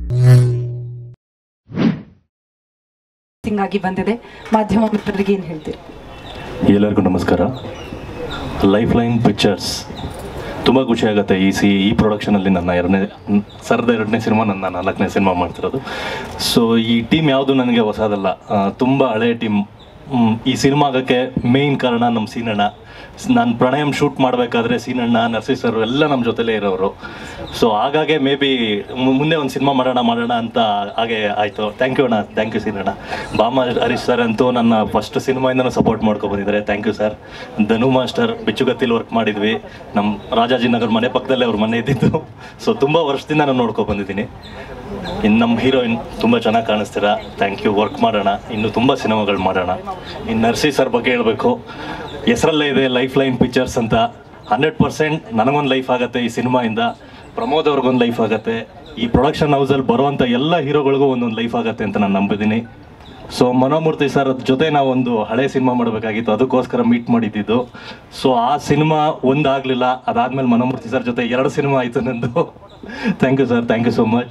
ಆಗಿ ಬಂದಿದೆ ಮಾಧ್ಯಮ ಮಿತ್ರರಿಗೆ ಏನು ಹೇಳ್ತೀರಿ ಎಲ್ಲರಿಗೂ ನಮಸ್ಕಾರ ಲೈಫ್ ಲೈನ್ ಪಿಕ್ಚರ್ಸ್ ತುಂಬ ಖುಷಿ ಆಗುತ್ತೆ ಈ ಸಿ ಈ ಪ್ರೊಡಕ್ಷನಲ್ಲಿ ನನ್ನ ಎರಡನೇ ಸರ್ದ ಎರಡನೇ ಸಿನಿಮಾ ನನ್ನ ನಾಲ್ಕನೇ ಸಿನಿಮಾ ಮಾಡ್ತಿರೋದು ಸೊ ಈ ಟೀಮ್ ಯಾವುದು ನನಗೆ ಹೊಸದಲ್ಲ ತುಂಬ ಹಳೆ ಟೀಮ್ ಈ ಸಿನಿಮಾ ಆಗೋಕ್ಕೆ ಮೇಯ್ನ್ ಕಾರಣ ನಮ್ಮ ಸೀನಣ್ಣ ನಾನು ಪ್ರಣಯಂ ಶೂಟ್ ಮಾಡಬೇಕಾದ್ರೆ ಸೀನಣ್ಣ ನರ್ಸಿ ಸರ್ ಎಲ್ಲ ನಮ್ಮ ಜೊತೆಲೇ ಇರೋರು ಸೊ ಹಾಗಾಗಿ ಮೇ ಬಿ ಮುಂದೆ ಒಂದು ಸಿನಿಮಾ ಮಾಡೋಣ ಮಾಡೋಣ ಅಂತ ಹಾಗೆ ಆಯಿತು ಥ್ಯಾಂಕ್ ಯು ಅಣ್ಣ ಥ್ಯಾಂಕ್ ಯು ಸೀನಣ್ಣ ಬಾಮ ಹರೀಶ್ ಸರ್ ಅಂತೂ ನನ್ನ ಫಸ್ಟ್ ಸಿನಿಮಾಯಿಂದನೂ ಸಪೋರ್ಟ್ ಮಾಡ್ಕೊ ಬಂದಿದ್ದಾರೆ thank you sir Dhanu master ಬಿಚ್ಚುಗತ್ತಿಲಿ ವರ್ಕ್ ಮಾಡಿದ್ವಿ ನಮ್ಮ ರಾಜಾಜಿನಗರ್ ಮನೆ ಪಕ್ಕದಲ್ಲೇ ಅವ್ರ ಮನೆ ಇದ್ದಿದ್ದು ಸೊ ತುಂಬ ವರ್ಷದಿಂದ ನಾನು ನೋಡ್ಕೊ ಬಂದಿದ್ದೀನಿ ಇನ್ನು ನಮ್ಮ ಹೀರೋಯಿನ್ ತುಂಬ ಚೆನ್ನಾಗಿ ಕಾಣಿಸ್ತೀರಾ ಥ್ಯಾಂಕ್ ಯು ವರ್ಕ್ ಮಾಡೋಣ ಇನ್ನು ತುಂಬ ಸಿನಿಮಾಗಳು ಮಾಡೋಣ ಇನ್ನು ನರ್ಸಿ ಸರ್ ಬಗ್ಗೆ ಹೇಳಬೇಕು ಹೆಸರಲ್ಲೇ ಇದೆ ಲೈಫ್ ಲೈನ್ ಪಿಕ್ಚರ್ಸ್ ಅಂತ ಹಂಡ್ರೆಡ್ ಪರ್ಸೆಂಟ್ ನನಗೊಂದು ಲೈಫ್ ಆಗುತ್ತೆ ಈ ಸಿನಿಮಾಯಿಂದ ಪ್ರಮೋದ್ ಅವ್ರಿಗೊಂದು ಲೈಫ್ ಆಗುತ್ತೆ ಈ ಪ್ರೊಡಕ್ಷನ್ ಹೌಸಲ್ಲಿ ಬರುವಂಥ ಎಲ್ಲ ಹೀರೋಗಳಿಗೂ ಒಂದೊಂದು ಲೈಫ್ ಆಗುತ್ತೆ ಅಂತ ನಾನು ನಂಬಿದ್ದೀನಿ ಸೊ ಮನೋಮೂರ್ತಿ ಸರ್ ಜೊತೆ ನಾವು ಒಂದು ಹಳೆ ಸಿನಿಮಾ ಮಾಡಬೇಕಾಗಿತ್ತು ಅದಕ್ಕೋಸ್ಕರ ಮೀಟ್ ಮಾಡಿದ್ದಿದ್ದು ಸೊ ಆ ಸಿನಿಮಾ ಒಂದಾಗಲಿಲ್ಲ ಅದಾದ್ಮೇಲೆ ಮನೋಮೂರ್ತಿ ಸರ್ ಜೊತೆ ಎರಡು ಸಿನಿಮಾ ಆಯಿತು ನಂದು thank you sir thank you so much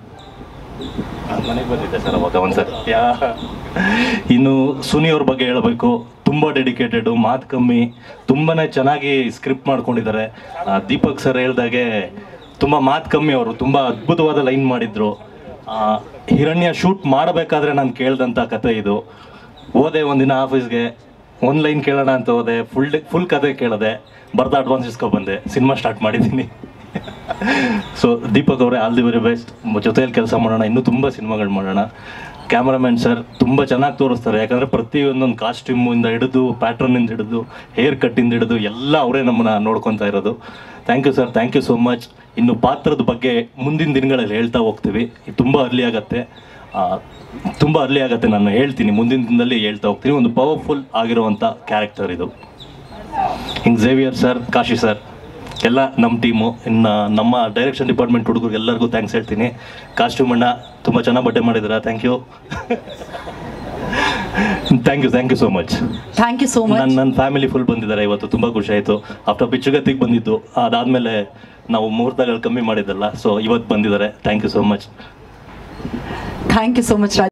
ಮನೆಗೆ ಬಂದಿದ್ದೆ ಸರ್ ಅವಾಗ ಒಂದ್ಸರಿ ಯಾ ಇನ್ನು ಸುನಿ ಅವ್ರ ಬಗ್ಗೆ ಹೇಳಬೇಕು ತುಂಬ ಡೆಡಿಕೇಟೆಡು ಮಾತು ಕಮ್ಮಿ ತುಂಬಾನೇ ಚೆನ್ನಾಗಿ ಸ್ಕ್ರಿಪ್ಟ್ ಮಾಡ್ಕೊಂಡಿದ್ದಾರೆ ಆ, ದೀಪಕ್ ಸರ್ ಹೇಳ್ದಾಗೆ ತುಂಬ ಮಾತು ಕಮ್ಮಿ ಅವರು ತುಂಬ ಅದ್ಭುತವಾದ ಲೈನ್ ಮಾಡಿದ್ರು ಆ, ಹಿರಣ್ಯ ಶೂಟ್ ಮಾಡಬೇಕಾದ್ರೆ ನಾನು ಕೇಳ್ದಂಥ ಕತೆ ಇದು ಹೋದೆ ಒಂದಿನ ಆಫೀಸ್ಗೆ ಒಂದು ಲೈನ್ ಕೇಳೋಣ ಅಂತ ಹೋದೆ ಫುಲ್ ಫುಲ್ ಕತೆ ಕೇಳಿದೆ ಬರ್ತಾ ಅಡ್ವಾನ್ಸ್ ಇಸ್ಕೊಬಂದೆ ಸಿನಿಮಾ ಸ್ಟಾರ್ಟ್ ಮಾಡಿದ್ದೀನಿ ಸೊ ದೀಪಕ್ ಅವರೇ ಆಲ್ ದಿ ವೆರಿ ಬೆಸ್ಟ್ ಜೊತೆಯಲ್ಲಿ ಕೆಲಸ ಮಾಡೋಣ ಇನ್ನೂ ತುಂಬ ಸಿನಿಮಾಗಳು ಮಾಡೋಣ ಕ್ಯಾಮ್ರಾಮನ್ ಸರ್ ತುಂಬ ಚೆನ್ನಾಗಿ ತೋರಿಸ್ತಾರೆ ಯಾಕಂದರೆ ಪ್ರತಿಯೊಂದೊಂದು ಕಾಸ್ಟ್ಯೂಮಿಂದ ಹಿಡಿದು ಪ್ಯಾಟ್ರನ್ನಿಂದ ಹಿಡಿದು ಹೇರ್ ಕಟ್ಟಿಂದ ಹಿಡಿದು ಎಲ್ಲ ಅವರೇ ನಮ್ಮನ್ನ ನೋಡ್ಕೊತಾ ಇರೋದು thank you sir thank you so much ಇನ್ನು ಪಾತ್ರದ ಬಗ್ಗೆ ಮುಂದಿನ ದಿನಗಳಲ್ಲಿ ಹೇಳ್ತಾ ಹೋಗ್ತೀವಿ ಇದು ತುಂಬ ಅರ್ಲಿ ಆಗತ್ತೆ ಆ, ತುಂಬ ಅರ್ಲಿ ಆಗತ್ತೆ ನಾನು ಹೇಳ್ತೀನಿ ಮುಂದಿನ ದಿನದಲ್ಲಿ ಹೇಳ್ತಾ ಹೋಗ್ತೀನಿ ಒಂದು ಪವರ್ಫುಲ್ ಆಗಿರುವಂಥ ಕ್ಯಾರೆಕ್ಟರ್ ಇದು ಹಿಂಗೆ ಝೇವಿಯರ್ ಸರ್ ಕಾಶಿ ಸರ್ ಎಲ್ಲ ನಮ್ಮ ಟೀಮು ಇನ್ನು ನಮ್ಮ ಡೈರೆಕ್ಷನ್ ಡಿಪಾರ್ಟ್ಮೆಂಟ್ ಹುಡುಗರು ಎಲ್ಲರಿಗೂ ಥ್ಯಾಂಕ್ಸ್ ಹೇಳ್ತೀನಿ ಕಾಸ್ಟ್ಯೂಮ್ ಅಣ್ಣ ತುಂಬ ಚೆನ್ನಾಗಿ ಬಟ್ಟೆ ಮಾಡಿದ್ದೀರಾ thank you thank you thank you so much thank you so much ನನ್ನ ನನ್ನ ಫ್ಯಾಮಿಲಿ ಫುಲ್ ಬಂದಿದ್ದಾರೆ ಇವತ್ತು ತುಂಬ ಖುಷಿ ಆಯಿತು ಆಫ್ಟರ್ ಬಿಚ್ಚುಗತ್ತಿಗೆ ಬಂದಿದ್ದು ಅದಾದಮೇಲೆ ನಾವು ಮುಹೂರ್ತಗಳು ಕಮ್ಮಿ ಮಾಡಿದ್ದಲ್ಲ ಸೊ ಇವತ್ತು ಬಂದಿದ್ದಾರೆ thank you so much thank you so much